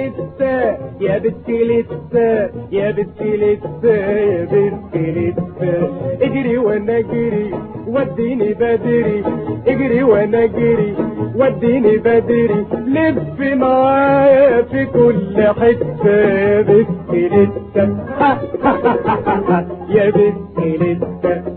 لسه يا بنت لسه يا بنت لسه يا بنت لسه اجري وانا اجري وديني بدري اجري وانا اجري وديني بدري لف معايا في كل حته يا بنت لسه يا بنت لسه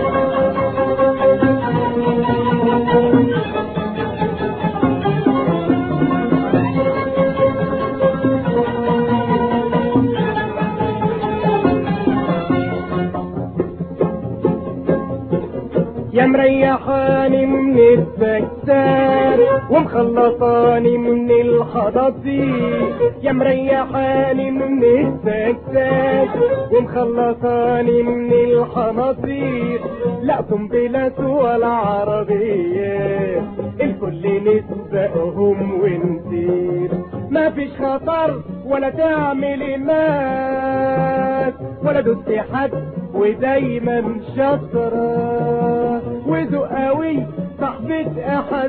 يا مريحاني من السكتار ومخلصاني من الحضاضير يا مريحاني من السكتار ومخلصاني من الحناطير لا قنبلة ولا عربية الكل نسبقهم ونسير ما فيش خطر ولا تعمل مات ولا دوست حد ودايما شاطرة وذوق قوي صاحبة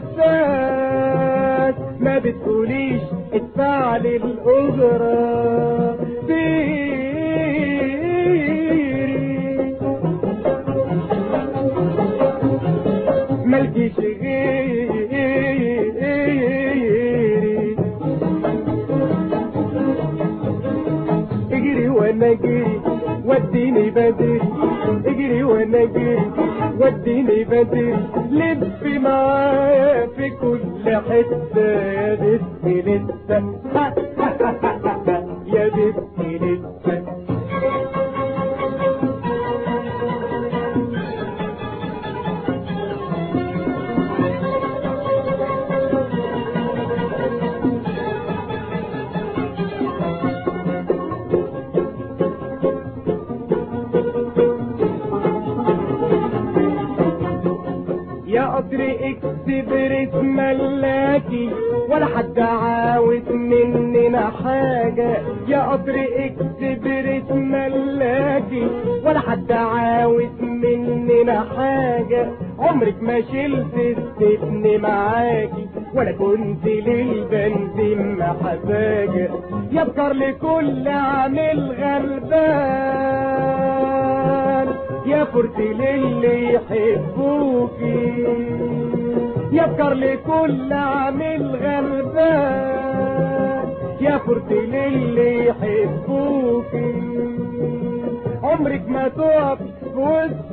احساس ما بتقوليش ادفع لي الاجرة سيري ملكيش غيري اجري وانا اجري وديني بدري اجري وانا اجري وديني بدري لف معايا في كل حته يا بنت لسه يا بنت لسه يا قدر اكسبرت ملاكي ولا حد عاوز مننا حاجة يا قدر اكسبرت ملاكي ولا حد عاوز مننا حاجة عمرك ما شلت السفن معاكي ولا كنت للبنزين محتاجة يبكر لكل عامل غلبان يا فرت للي يحبوكي يبكر لكل عامل غلبان يا فرت للي يحبوكي عمرك ما تقف في وسط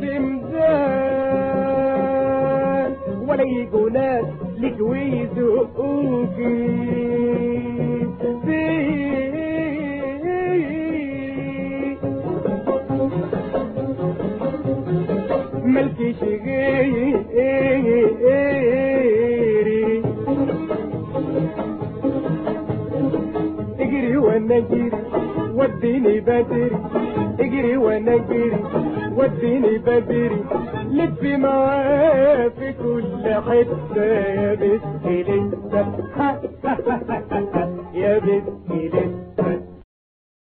ميزان ولا يجوا ناس لك ويزقوكي ملكيش غيري اجري وانا اجري وديني بدري اجري وانا اجري وديني بدري لف معايا في كل حته يا بنت لسه يا بنت لسه